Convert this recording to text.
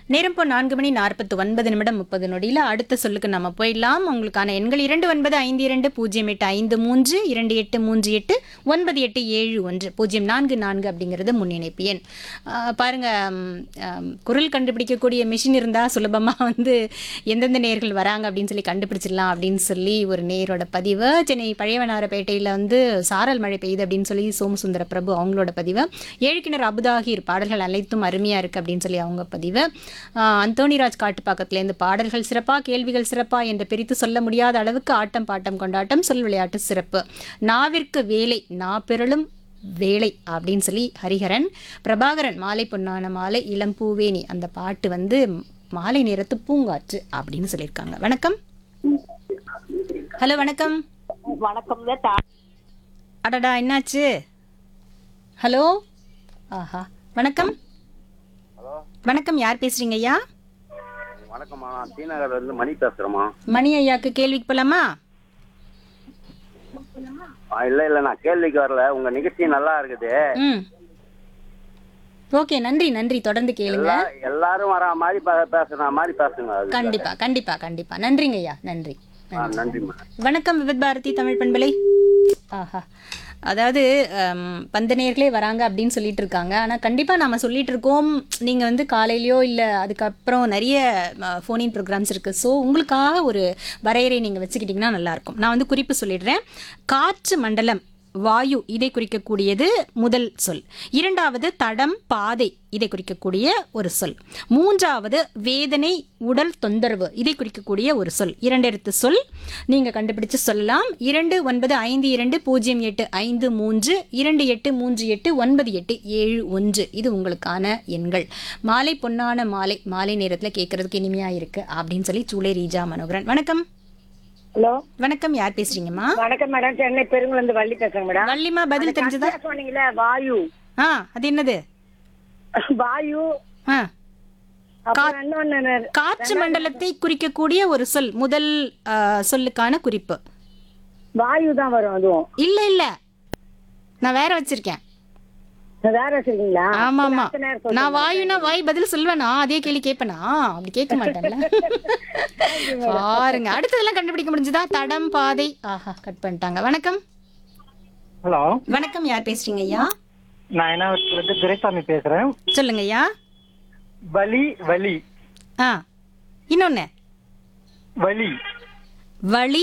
நேரம் இப்போ நான்கு மணி நாற்பத்தி ஒன்பது நிமிடம் முப்பது நொடியில் அடுத்த சொல்லுக்கு நம்ம போயிடலாம் உங்களுக்கான எண்கள் இரண்டு ஒன்பது ஐந்து இரண்டு பூஜ்ஜியம் எட்டு ஐந்து மூன்று இரண்டு எட்டு மூன்று எட்டு ஒன்பது எட்டு ஏழு ஒன்று பூஜ்ஜியம் நான்கு நான்கு அப்படிங்கிறது முன்னிணைப்பு எண் ஆஹ் பாருங்க ம், ஆம், குரல் கண்டுபிடிக்கக்கூடிய மிஷின் இருந்தால் சுலபமாக வந்து எந்தெந்த நேர்கள் வராங்க அப்படின்னு சொல்லி கண்டுபிடிச்சிடலாம் அப்படின்னு சொல்லி ஒரு நேரோட பதிவு சென்னை பழையவனாரப்பேட்டையில் வந்து சாரல் மழை பெய்யுது அப்படின்னு சொல்லி சோமசுந்தர பிரபு அவங்களோட பதிவு ஏழுக்கிணர் அபுதாகிர் பாடல்கள் அனைத்தும் அருமையாக இருக்குது அப்படின்னு சொல்லி அவங்க பதிவு ஆஹ் அந்தோணிராஜ் காட்டுப்பாக்கத்துலேருந்து பாடல்கள் சிறப்பாக கேள்விகள் சிறப்பா என்று பிரித்து சொல்ல முடியாத அளவுக்கு ஆட்டம் பாட்டம் கொண்டாட்டம் சொல் விளையாட்டு சிறப்பு நாவிற்கு வேலை நா பெறலும் வேலை அப்படின்னு சொல்லி ஹரிஹரன் பிரபாகரன் மாலை பொன்னான மாலை இளம் பூவேணி அந்த பாட்டு வந்து மாலை நேரத்து பூங்காற்று அப்படின்னு சொல்லியிருக்காங்க வணக்கம் ஹலோ வணக்கம் வணக்கம்ங்க தா- அடடா என்னாச்சு ஹலோ ஆஹா வணக்கம் வணக்கம் யார் பேசுறீங்க ஐயா வணக்கம்மா நான் ஸ்ரீநகர்ல இருந்து மணி பேசுறேம்மா மணி ஐயாக்கு கேள்விக்கு போலாமா ஆ, இல்ல இல்ல நான் கேள்விக்கு வரல உங்க நிகழ்ச்சி நல்லா இருக்குது ம் ஓகே நன்றி நன்றி தொடர்ந்து கேளுங்க எல்லா- எல்லாரும் வர மாதிரி பே- பேசுற மாதிரி பேசுங்க அது கண்டிப்பா கண்டிப்பா கண்டிப்பா நன்றிங்க ஐயா நன்றி ஆ, நன்றிம்மா வணக்கம் விபத் பாரதி தமிழ் பண்பலை ஆஹா அதாவது ஹம், பந்த நேர்களே வராங்க அப்படின்னு சொல்லிட்டு இருக்காங்க ஆனால் கண்டிப்பாக நம்ம சொல்லிட்டு இருக்கோம் நீங்கள் வந்து காலையிலையோ இல்லை அதுக்கப்புறம் நிறைய ஃபோனின் ப்ரோக்ராம்ஸ் இருக்குது ஸோ உங்களுக்காக ஒரு வரையறை நீங்கள் வச்சுக்கிட்டிங்கன்னா நல்லாயிருக்கும் நான் வந்து குறிப்பு சொல்லிடுறேன் காற்று மண்டலம் வாயு இதை குறிக்கக்கூடியது முதல் சொல் இரண்டாவது தடம் பாதை இதை குறிக்கக்கூடிய ஒரு சொல் மூன்றாவது வேதனை உடல் தொந்தரவு இதை குறிக்கக்கூடிய ஒரு சொல் இரண்டு எழுத்து சொல் நீங்க கண்டுபிடிச்சு சொல்லலாம் இரண்டு ஒன்பது ஐந்து இரண்டு பூஜ்ஜியம் எட்டு ஐந்து மூன்று இரண்டு எட்டு மூன்று எட்டு ஒன்பது எட்டு ஏழு ஒன்று இது உங்களுக்கான எண்கள் மாலை பொன்னான மாலை மாலை நேரத்தில் கேட்கறதுக்கு இனிமையா இருக்கு அப்படின்னு சொல்லி சூளை ரீஜா மனோகரன் வணக்கம் ஹலோ வணக்கம் யார் பேசுறீங்க வணக்கம் மேடம் சென்னை பெருங்குளந்து வள்ளி பேசுறேன் மேடம் வள்ளிமா பதில் தெரிஞ்சதா கடைசியா சொன்னீங்களே வாயு ஆ அது என்னது வாயு ஆ அப்புறம் இன்னொன்னு காற்று மண்டலத்தை குறிக்கக்கூடிய ஒரு சொல் முதல் ஆ, சொல்லுக்கான குறிப்பு வாயு தான் வரும் அதுவும் இல்ல இல்ல நான் வேற வச்சிருக்கேன் வேற வச்சிருக்கீங்களா ஆமா ஆமா அடுத்த நேரம் சொல்லுங்க. நான் வாயுனா வாய் பதில் சொல்வேனா அதே கேள்வி கேட்பேனா அப்படி கேட்க மாட்டேன்ல பாருங்க அடுத்ததெல்லாம் கண்டுபிடிக்க முடிஞ்சதா தடம் பாதை ஆஹா கட் பண்ணிட்டாங்க வணக்கம் ஹலோ வணக்கம் யார் பேசுறீங்க ஐயா நான் என்ன வந்து துரைசாமி பேசுறேன் சொல்லுங்க ஐயா வலி வலி ஆ இன்னொன்னு வலி வழி